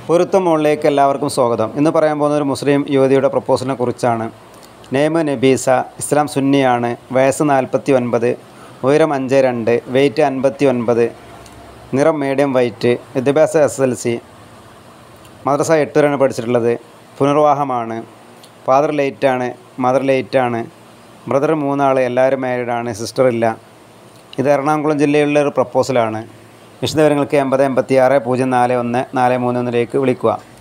പൊരുത്തം മുകളിലേക്ക് എല്ലാവർക്കും സ്വാഗതം ഇന്ന് പറയാൻ പോകുന്ന ഒരു മുസ്ലിം യുവതിയുടെ പ്രപ്പോസലിനെ കുറിച്ചാണ് നെയ്മ് നബീസ ഇസ്ലാം സുന്നിയാണ് വയസ്സ് നാൽപ്പത്തി ഒൻപത് ഉയരം അഞ്ച് രണ്ട് വെയിറ്റ് അൻപത്തി ഒൻപത് നിറം മീഡിയം വൈറ്റ് വിദ്യാഭ്യാസം എസ് എൽ സി മദ്രസ എട്ട് വരെയാണ് പഠിച്ചിട്ടുള്ളത് പുനർവാഹമാണ് ഫാദർ ലേറ്റാണ് മദർ ലേറ്റാണ് ബ്രദർ മൂന്നാൾ എല്ലാവരും മാരീഡാണ് സിസ്റ്റർ ഇല്ല ഇത് എറണാകുളം ജില്ലയിലുള്ള ഒരു പ്രപ്പോസലാണ് വിശദവിവരങ്ങൾക്ക് എൺപത് എൺപത്തി ആറ് പൂജ്യം നാല് ഒന്ന് നാല് മൂന്ന് ഒന്നിലേക്ക് വിളിക്കുക